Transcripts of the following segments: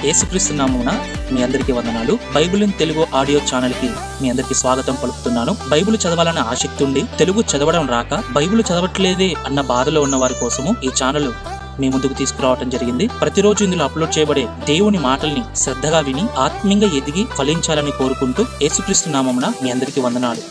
యేసుక్రీస్తు నామమున మీ అందరికీ వందనాలు Bible in Telugu audio channel కి మీ అందరికీ స్వాగతం పలుకుతున్నాను బైబిల్ చదవాలన్న ఆసక్తి ఉండి తెలుగు చదవడం రాక బైబిల్ చదవట్లేదే అన్న బాధలో ఉన్న వారి కోసము ఈ ఛానల్ మీ ముందుకు తీసుకురావడం జరిగింది ప్రతిరోజు ఇందులో అప్లోడ్ చేయబడే దేవుని మాటల్ని శ్రద్ధగా విని ఆత్మీయంగా ఎదిగి ఫలించాలని కోరుకుంటూ యేసుక్రీస్తు నామమున మీ అందరికీ వందనాలు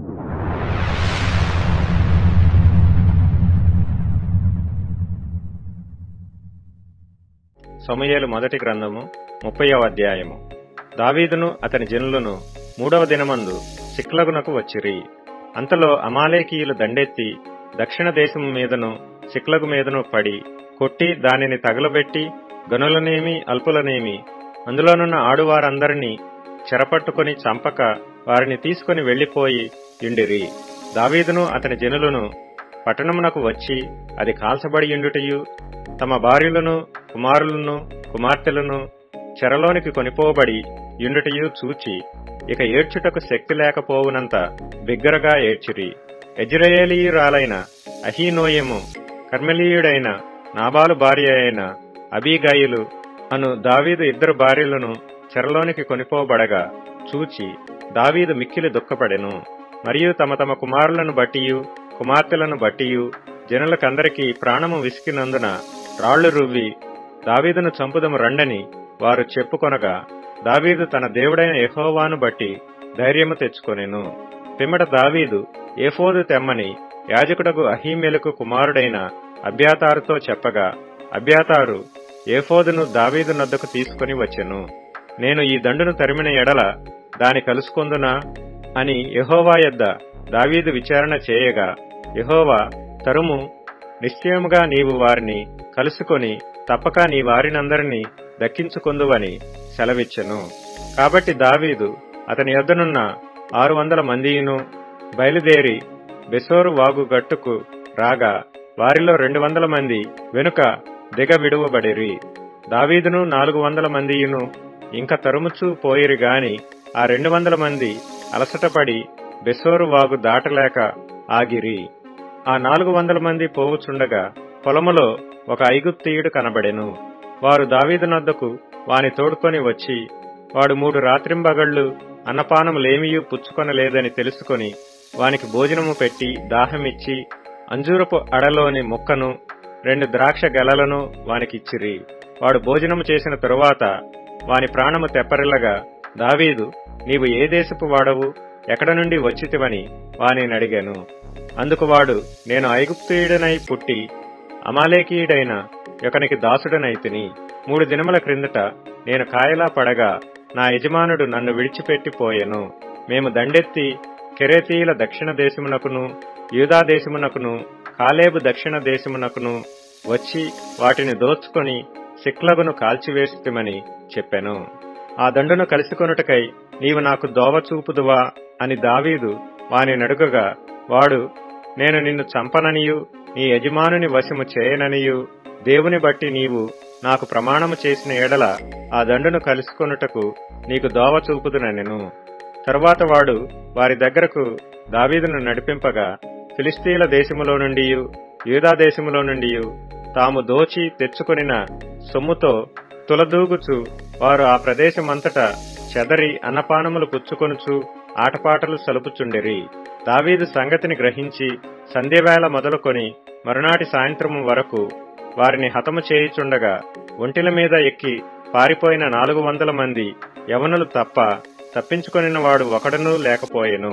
సమూయేలు మొదటి గ్రంథము ముప్పైవ అధ్యాయము దావీదును అతని జనులను మూడవ దినమందు సిక్లగునకు వచ్చిరి అంతలో అమాలేకీయులు దండెత్తి దక్షిణ దేశము మీదను సిక్లగు మీదను పడి కొట్టి దానిని తగలబెట్టి గనులనేమి అల్పులనేమి అందులోనున్న ఆడువారందరినీ చెరపట్టుకొని చంపక వారిని తీసుకొని వెళ్లిపోయి ఇండిరి దావీదును అతని జనులను పట్టణమునకు వచ్చి అది కాల్చబడి ఇండుటయు తమ భార్యలను కుమారులను కుమార్తెలను చెరలోనికి కొనిపోబడి యుండుటయు చూచి ఇక ఏడ్చుటకు శక్తి లేకపోవునంత బిగ్గరగా ఏడ్చిరి ఎజ్రయేలీయురాలైన అహీనోయము కర్మలీయుడైన నాబాలు భార్య అయిన అబీగాయిలు అను దావీదు ఇద్దరు భార్యలను చెరలోనికి కొనిపోబడగా చూచి దావీదు మిక్కిలి దుఃఖపడెను మరియు తమ తమ కుమారులను బట్టియు కుమార్తెలను బట్టియు జనులకందరికీ ప్రాణము విసికినందున రాళ్లు రువ్వి దావీదును చంపుదము రండని వారు చెప్పుకొనగా దావీదు తన దేవుడైన యెహోవాను బట్టి ధైర్యము తెచ్చుకొనెను పిమ్మట దావీదు ఏఫోదు తెమ్మని యాజకుడగు అహీమెలకు కుమారుడైన అబ్యాతారుతో చెప్పగా అబ్యాతారు ఏఫోదును దావీదు నద్దకు తీసుకుని వచ్చెను నేను ఈ దండును తరిమిన ఎడల దాని కలుసుకొందునా అని యెహోవా యొద్ద దావీదు విచారణ చేయగా యెహోవా తరుము నిశ్చయముగా నీవు వారిని కలుసుకొని తప్పక నీ వారినందరినీ దక్కించుకొందువని సెలవిచ్చెను కాబట్టి దావీదు అతని యొద్దనున్న ఆరు వందల మందియును బయలుదేరి బెసోరు వాగు గట్టుకు రాగా వారిలో రెండు వందల మంది వెనుక దిగవిడువబడిరి దావీదును నాలుగు వందల మందియును ఇంక తరుముచూ పోయిరి గాని ఆ రెండు వందల మంది అలసటపడి బెసోరు వాగు దాటలేక ఆగిరి ఆ నాలుగు వందల మంది పోవుచుండగా పొలములో ఒక ఐగుప్తీయుడు కనబడెను వారు దావీదునద్దకు వాని తోడుకొని వచ్చి వాడు మూడు రాత్రింబగళ్లు అన్నపానములేమియూ పుచ్చుకొనలేదని తెలుసుకొని వానికి భోజనము పెట్టి దాహమిచ్చి అంజూరపు అడలోని ముక్కను రెండు ద్రాక్ష గెలలను వానికిచ్చిరి వాడు భోజనము చేసిన తరువాత వాని ప్రాణము తెప్పరిల్లగా దావీదు నీవు ఏ దేశపు వాడవు ఎక్కడ నుండి వచ్చితివని వానిని అడిగాను అందుకు వాడు నేను ఐగుప్తీయుడనై పుట్టి అమాలేకీయుడైన యొకనికి దాసుడనైతిని మూడు దినముల క్రిందట నేను కాయలా పడగా నా యజమానుడు నన్ను విడిచిపెట్టి పోయెను మేము దండెత్తి కెరేతీయుల దక్షిణ దేశమునకును యూదా దేశమునకును కాలేబు దక్షిణ దేశమునకును వచ్చి వాటిని దోచుకొని సిక్లగును కాల్చివేస్తుమని చెప్పెను ఆ దండును కలుసుకొనుటకై నీవు నాకు దోవ చూపుదువా అని దావీదు వాని నడుగగా వాడు నేను నిన్ను చంపననియు నీ యజమానుని వశము చేయననియు దేవుని బట్టి నీవు నాకు ప్రమాణము చేసిన ఎడల ఆ దండును కలుసుకొనుటకు నీకు దోవ చూపుదునెను తరువాత వాడు వారి దగ్గరకు దావీదును నడిపింపగా ఫిలిస్తీన్ల దేశములో నుండి యూదా దేశములో నుండి తాము దోచి తెచ్చుకొనిన సొమ్ముతో తులదూగుచు వారు ఆ ప్రదేశమంతటా చెదరి అన్నపానములు పుచ్చుకొనుచు ఆటపాటలు సలుపుచుండిరి దావీదు సంగతిని గ్రహించి సంధ్యవేళ మొదలుకొని మరునాటి సాయంత్రము వరకు వారిని హతము చేయుచుండగా ఒంటిల మీద ఎక్కి పారిపోయిన నాలుగు వందల మంది యవనులు తప్ప తప్పించుకొనిన వాడు ఒకడనూ లేకపోయెను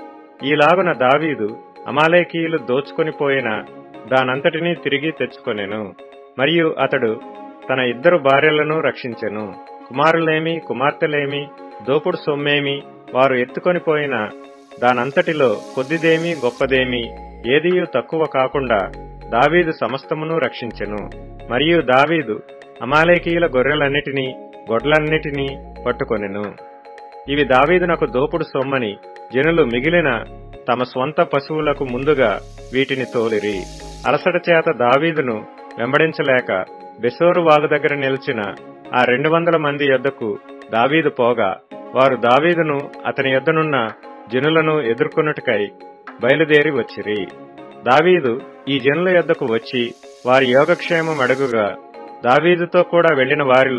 ఈలాగున దావీదు అమాలేకీయులు దోచుకొని పోయిన దానంతటినీ తిరిగి తెచ్చుకొనెను మరియు అతడు తన ఇద్దరు భార్యలను రక్షించెను కుమారులేమి కుమార్తెలేమి దోపుడు సొమ్మేమి వారు ఎత్తుకొని పోయిన దానంతటిలో కొద్దిదేమి గొప్పదేమి ఏదియూ తక్కువ కాకుండా దావీదు సమస్తమును రక్షించెను మరియు దావీదు అమాలేకీయుల గొర్రెలన్నిటినీ గొడ్లన్నిటినీ పట్టుకొనెను ఇవి దావీదునకు దోపుడు సొమ్మని జనులు మిగిలిన తమ స్వంత పశువులకు ముందుగా వీటిని తోలిరి అలసట చేత దావీదును వెంబడించలేక బెసోరు వాగు దగ్గర నిలిచిన ఆ రెండు వందల మంది యొద్దకు దావీదు పోగా వారు దావీదును అతని యొద్దనున్న జనులను ఎదుర్కొనుటకై బయలుదేరి వచ్చిరి దావీదు ఈ జనుల యొద్దకు వచ్చి వారి యోగక్షేమం అడుగుగా దావీదుతో కూడా వెళ్లిన వారిలో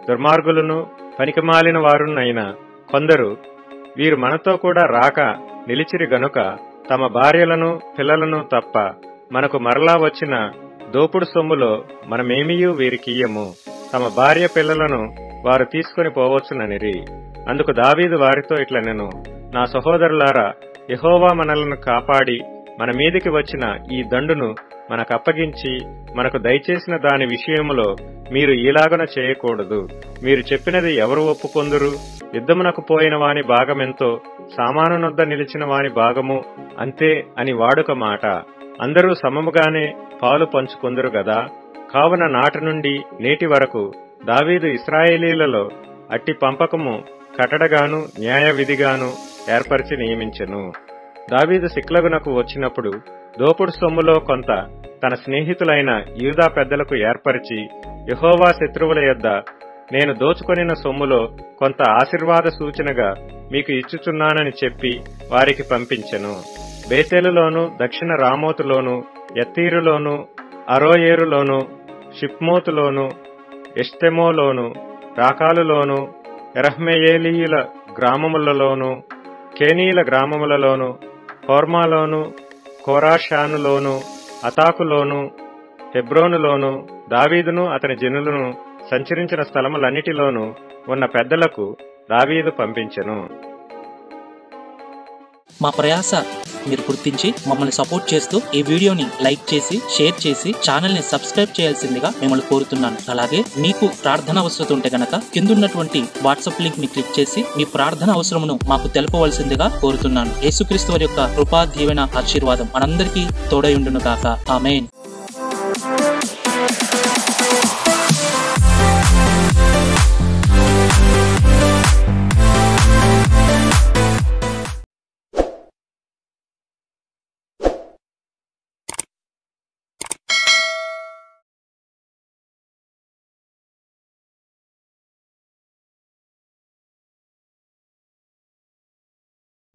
దుర్మార్గులను పనికిమాలిన వారునైన కొందరు వీరు మనతో కూడా రాక నిలిచిరి గనుక తమ భార్యలను పిల్లలను తప్ప మనకు మరలా వచ్చిన దోపుడు సొమ్ములో మనమేమియూ వీరికియ్యము తమ భార్య పిల్లలను వారు తీసుకుని పోవచ్చుననిరి అందుకు దావీదు వారితో ఇట్ల నేను నా సహోదరులారా యహోవా మనలను కాపాడి మన మీదికి వచ్చిన ఈ దండును మనకు అప్పగించి మనకు దయచేసిన దాని విషయములో మీరు ఈలాగన చేయకూడదు మీరు చెప్పినది ఎవరు ఒప్పుకొందురు యుద్ధమునకు పోయిన వాని భాగమెంతో సామానునొద్ద నిలిచిన వాని భాగము అంతే అని వాడుక మాట అందరూ సమముగానే పాలు పంచుకొందురు గదా కావున నాటి నుండి నేటి వరకు దావీదు ఇస్రాయేలీలలో అట్టి పంపకము కట్టడగాను న్యాయ విధిగాను ఏర్పరిచి నియమించెను దావీదు సిక్లగునకు వచ్చినప్పుడు దోపుడు సొమ్ములో కొంత తన స్నేహితులైన యూదా పెద్దలకు ఏర్పరిచి యహోవా శత్రువుల యొద్ద నేను దోచుకొనిన సొమ్ములో కొంత ఆశీర్వాద సూచనగా మీకు ఇచ్చుచున్నానని చెప్పి వారికి పంపించెను బేతేలులోను దక్షిణ రామోతులోను ఎత్తీరులోను అరోయేరులోను షిప్మోతులోను ఎష్టెమోలోను రాకాలులోను ఎరహ్మెయేలీయుల గ్రామములలోను కేనీల గ్రామములలోను హోర్మాలోను కోరాషానులోను అతాకులోను హెబ్రోనులోను దావీదును అతని జనులను సంచరించిన స్థలములన్నిటిలోనూ ఉన్న పెద్దలకు దావీదు పంపించెను మా ప్రయాస మీరు గుర్తించి మమ్మల్ని సపోర్ట్ చేస్తూ ఈ వీడియోని లైక్ చేసి షేర్ చేసి ఛానల్ ని సబ్స్క్రైబ్ చేయాల్సిందిగా మిమ్మల్ని కోరుతున్నాను అలాగే మీకు ప్రార్థన అవసరం ఉంటే గనక కిందున్నటువంటి వాట్సాప్ లింక్ ని క్లిక్ చేసి మీ ప్రార్థన అవసరమును మాకు తెలపవలసిందిగా కోరుతున్నాను యేసుక్రీస్తు వారి యొక్క కృపా దీవెన ఆశీర్వాదం మనందరికీ తోడై ఉండును కాక ఆమెన్